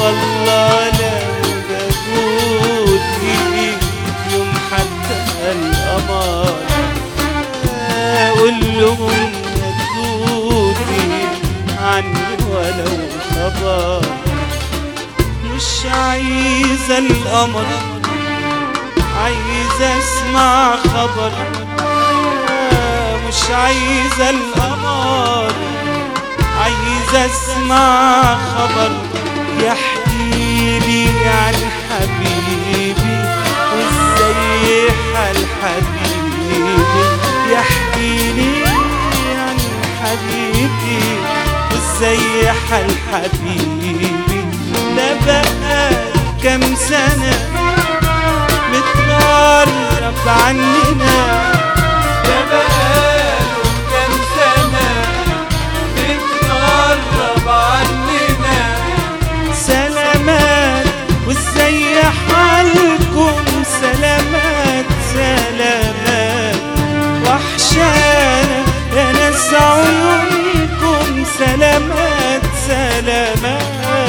والله لو جابولي يوم حتى القمر اقول لهم ندوني عني ولو خبر مش عايزة القمر عايزة اسمع خبر مش عايزة القمر عايزة اسمع خبر يحكيلي عن حبيبي وازاي حال حبيبي يحكيلي عن حبيبي وازاي حال حبيبي ده بقى كام سنة متغرب عننا ده بقاله كام سنة متغرب عننا سلامات وازاي حالكم سلامات سلامات وحشانا يا ناس عيونكم سلامات سلامات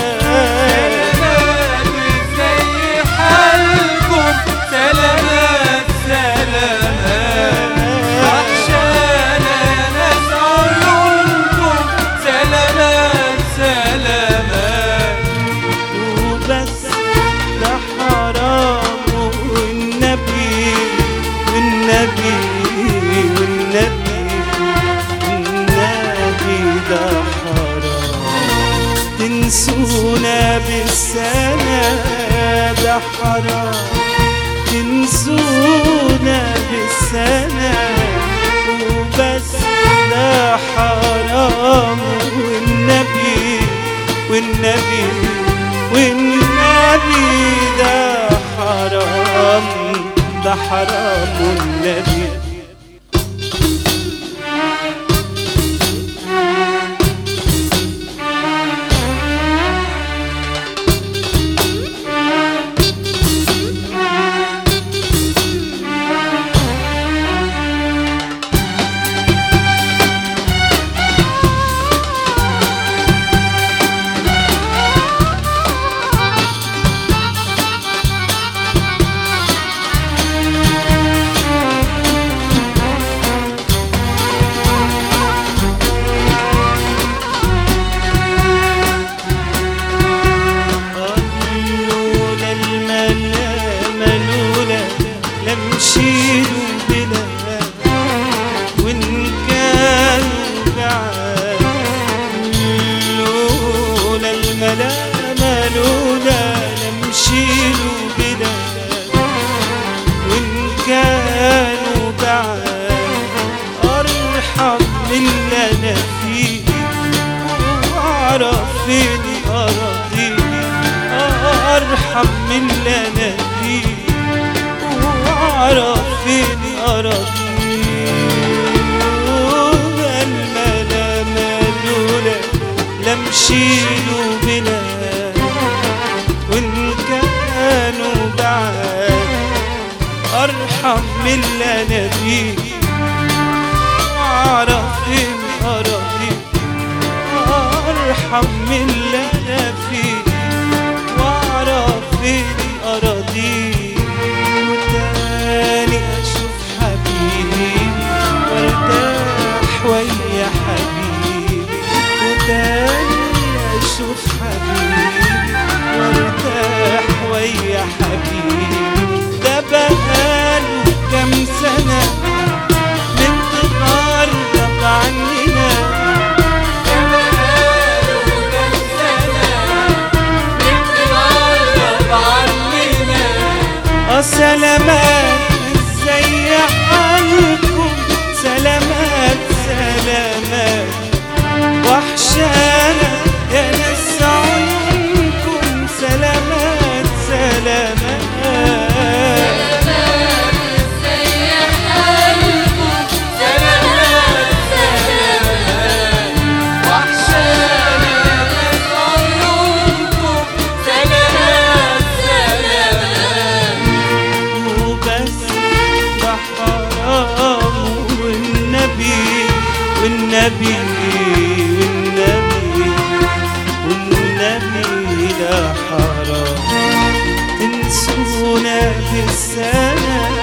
سلامات ازاي حالكم سلامات سلامات وحشانا يا ناس عيونكم سلامات سلامات وبس ده حرام والنبي والنبي والنبي والنبي ده حرام تنسونا بالسنة ده حرام تنسونا بالسنة وبس ده حرام والنبي والنبي والنبي ده حرام ده حرام والنبي لولا الملامة لولا لمشيلوا بلا وإن كانوا بعاد لولا الملامة لولا لمشيلوا بلا وإن كانوا بعاد أرحم من اللي أنا فيه وأعرف فين أراضيه أرحم من اللي أنا فيه وأعرف فين أراضيه الملامة لولا لمشيلوا بلا وإن كانوا بعاد أرحم من اللي أنا فيه وأعرف فين أراضيه أرحم من اللي أنا فيه وأعرف فين أراضيه وتاني أشوف حبيبي وارتاح ويا حبيبي وتاني أشوف حبيبي وارتاح ويا حبيبي ده بقاله كام سنة من تغرب عننا ده بقاله كام سنة متغرب عننا اه سلامات ازاي حالكم سلامات سلامات وحشانا يا ناس عيونكم سلامات سلامات ولا حرام تنسونا بالسنة